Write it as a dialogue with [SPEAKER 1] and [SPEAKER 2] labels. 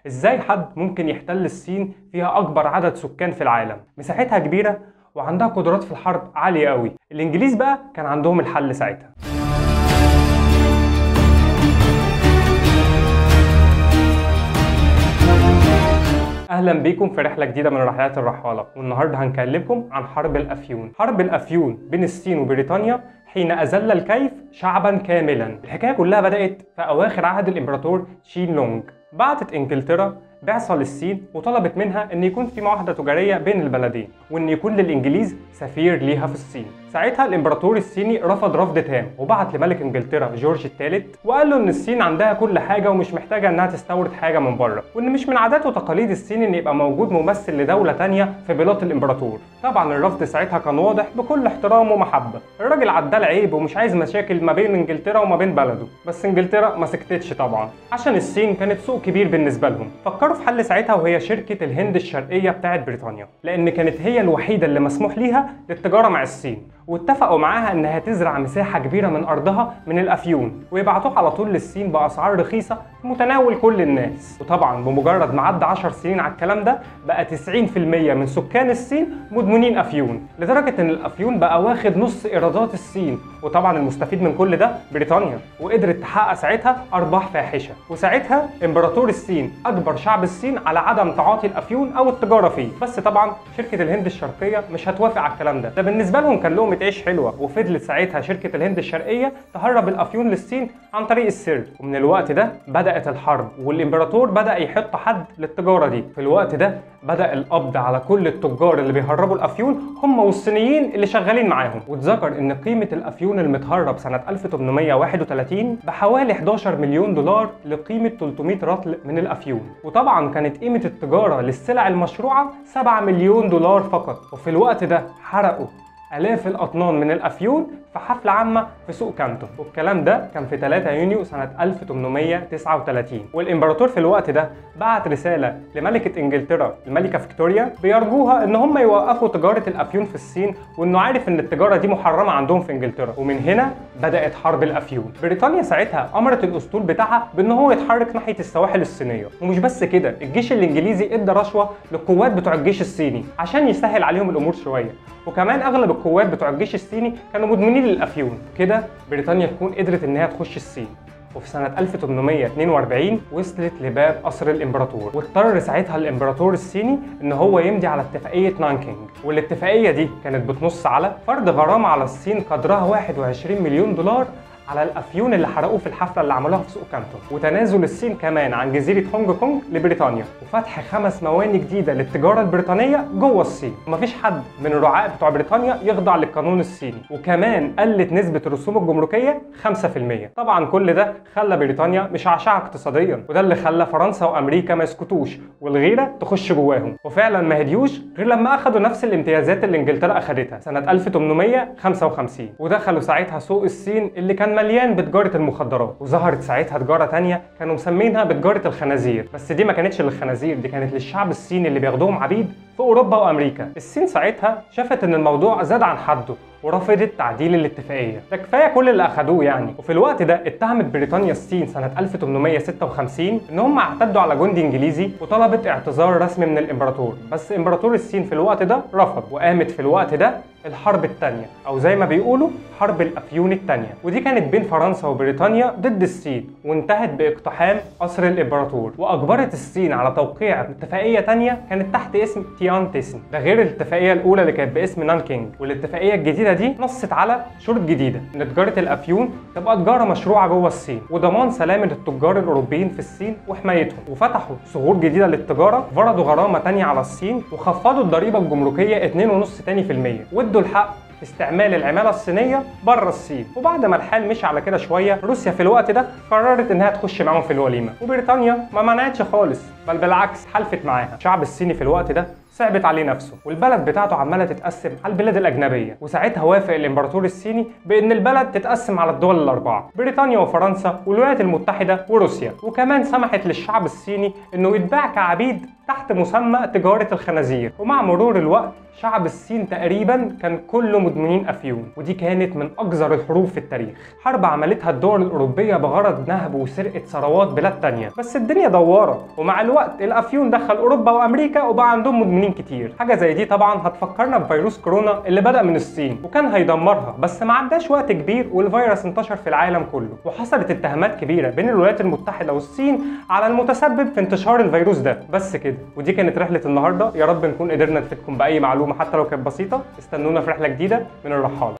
[SPEAKER 1] ازاي حد ممكن يحتل الصين فيها اكبر عدد سكان في العالم مساحتها كبيره وعندها قدرات في الحرب عاليه قوي الانجليز بقى كان عندهم الحل ساعتها اهلا بيكم في رحله جديده من رحلات الرحاله والنهارده هنكلمكم عن حرب الافيون حرب الافيون بين الصين وبريطانيا حين أذل الكيف شعبا كاملا الحكاية كلها بدأت في أواخر عهد الإمبراطور شين لونج بعتت إنجلترا بعثة للصين وطلبت منها ان يكون في معاهدة تجارية بين البلدين وان يكون للانجليز سفير ليها في الصين ساعتها الامبراطور الصيني رفض رفض تام وبعت لملك انجلترا جورج الثالث وقال له ان الصين عندها كل حاجة ومش محتاجة انها تستورد حاجة من بره وان مش من عادات وتقاليد الصين ان يبقى موجود ممثل لدولة تانية في بلاط الامبراطور طبعا الرفض ساعتها كان واضح بكل احترام ومحبة الراجل عداه العيب ومش عايز مشاكل ما بين انجلترا وما بين بلده بس انجلترا ما سكتتش طبعا عشان الصين كانت سوق كبير بالنسبة لهم فكروا في حل ساعتها وهي شركة الهند الشرقية بتاعت بريطانيا لأن كانت هي الوحيدة اللي مسموح ليها للتجارة مع الصين واتفقوا معاها انها تزرع مساحة كبيرة من ارضها من الافيون ويبعتوه على طول للصين باسعار رخيصة في متناول كل الناس وطبعا بمجرد ما عدى 10 سنين على الكلام ده بقى 90% من سكان الصين مدمنين افيون لدرجة ان الافيون بقى واخد نص ايرادات الصين وطبعا المستفيد من كل ده بريطانيا وقدرت تحقق ساعتها ارباح فاحشة وساعتها امبراطور الصين اجبر شعب الصين على عدم تعاطي الافيون او التجارة فيه بس طبعا شركة الهند الشرقية مش هتوافق على الكلام ده ده بالنسبة لهم كان لهم تعيش حلوه وفضلت ساعتها شركه الهند الشرقيه تهرب الافيون للصين عن طريق السر ومن الوقت ده بدات الحرب والامبراطور بدا يحط حد للتجاره دي في الوقت ده بدا القبض على كل التجار اللي بيهربوا الافيون هم والصينيين اللي شغالين معاهم واتذكر ان قيمه الافيون المتهرب سنه 1831 بحوالي 11 مليون دولار لقيمه 300 رطل من الافيون وطبعا كانت قيمه التجاره للسلع المشروعه 7 مليون دولار فقط وفي الوقت ده حرقوا آلاف الأطنان من الأفيون في حفلة عامة في سوق كانتو والكلام ده كان في 3 يونيو سنة 1839 والإمبراطور في الوقت ده بعت رسالة لملكة إنجلترا الملكة فيكتوريا بيرجوها إن هم يوقفوا تجارة الأفيون في الصين وإنه عارف إن التجارة دي محرمة عندهم في إنجلترا ومن هنا بدأت حرب الأفيون بريطانيا ساعتها أمرت الأسطول بتاعها بإن هو يتحرك ناحية السواحل الصينية ومش بس كده الجيش الإنجليزي إدى رشوة للقوات بتوع الجيش الصيني عشان يسهل عليهم الأمور شوية وكمان أغلب القوات بتوع الجيش الصيني كانوا مدمنين للأفيون كده بريطانيا تكون قدرت إنها تخش الصين وفي سنة 1842 وصلت لباب قصر الإمبراطور واضطر ساعتها الإمبراطور الصيني إن هو يمضي على اتفاقية نانكينج والاتفاقية دي كانت بتنص على فرض غرامة على الصين قدرها 21 مليون دولار على الافيون اللي حرقوه في الحفله اللي عملوها في سوق كانتون وتنازل الصين كمان عن جزيره هونج كونج لبريطانيا وفتح خمس مواني جديده للتجاره البريطانيه جوه الصين ومفيش حد من الرعاة بتوع بريطانيا يخضع للقانون الصيني وكمان قلت نسبه الرسوم الجمركيه 5% طبعا كل ده خلى بريطانيا مشعشعه اقتصاديا وده اللي خلى فرنسا وامريكا ما يسكتوش والغيره تخش جواهم وفعلا ما هديوش غير لما اخدوا نفس الامتيازات اللي انجلترا اخدتها سنه 1855 ودخلوا ساعتها سوق الصين اللي كان مليان بتجارة المخدرات وظهرت ساعتها تجارة تانية كانوا مسمينها بتجارة الخنازير بس دي ما كانتش للخنازير دي كانت للشعب الصيني اللي بياخدوهم عبيد في أوروبا وأمريكا الصين ساعتها شافت إن الموضوع زاد عن حده ورفضت تعديل الاتفاقيه ده كفايه كل اللي اخدوه يعني وفي الوقت ده اتهمت بريطانيا الصين سنه 1856 ان هم اعتدوا على جندي انجليزي وطلبت اعتذار رسمي من الامبراطور بس امبراطور الصين في الوقت ده رفض وقامت في الوقت ده الحرب الثانيه او زي ما بيقولوا حرب الافيون الثانيه ودي كانت بين فرنسا وبريطانيا ضد الصين وانتهت باقتحام قصر الامبراطور واجبرت الصين على توقيع اتفاقيه ثانيه كانت تحت اسم تيان تيسن ده غير الاتفاقيه الاولى اللي كانت باسم نانكينج والاتفاقيه الجديده دي نصت على شروط جديده ان تجاره الافيون تبقى تجاره مشروعه جوه الصين وضمان سلامه التجار الاوروبيين في الصين وحمايتهم وفتحوا ثغور جديده للتجاره فرضوا غرامه ثانيه على الصين وخفضوا الضريبه الجمركيه 2.5 تاني في المية وادوا الحق استعمال العمالة الصينية بره الصين وبعد ما الحال مشي على كده شوية روسيا في الوقت ده قررت انها تخش معاهم في الوليمة وبريطانيا ما منعتش خالص بل بالعكس حلفت معاها الشعب الصيني في الوقت ده صعبت عليه نفسه والبلد بتاعته عماله تتقسم على البلاد الاجنبيه وساعتها وافق الامبراطور الصيني بان البلد تتقسم على الدول الاربعه بريطانيا وفرنسا والولايات المتحده وروسيا وكمان سمحت للشعب الصيني انه يتباع كعبيد تحت مسمى تجاره الخنازير ومع مرور الوقت شعب الصين تقريبا كان كله مدمنين افيون ودي كانت من اقذر الحروب في التاريخ حرب عملتها الدول الاوروبيه بغرض نهب وسرقه ثروات بلاد تانية بس الدنيا دواره ومع الوقت الافيون دخل اوروبا وامريكا وبقى عندهم مدمنين كتير حاجه زي دي طبعا هتفكرنا بفيروس كورونا اللي بدا من الصين وكان هيدمرها بس ما عداش وقت كبير والفيروس انتشر في العالم كله وحصلت اتهامات كبيره بين الولايات المتحده والصين على المتسبب في انتشار الفيروس ده بس كده ودي كانت رحله النهارده يا رب نكون قدرنا نفيدكم باي معلومه حتى لو كانت بسيطه استنونا في رحله جديده من الرحاله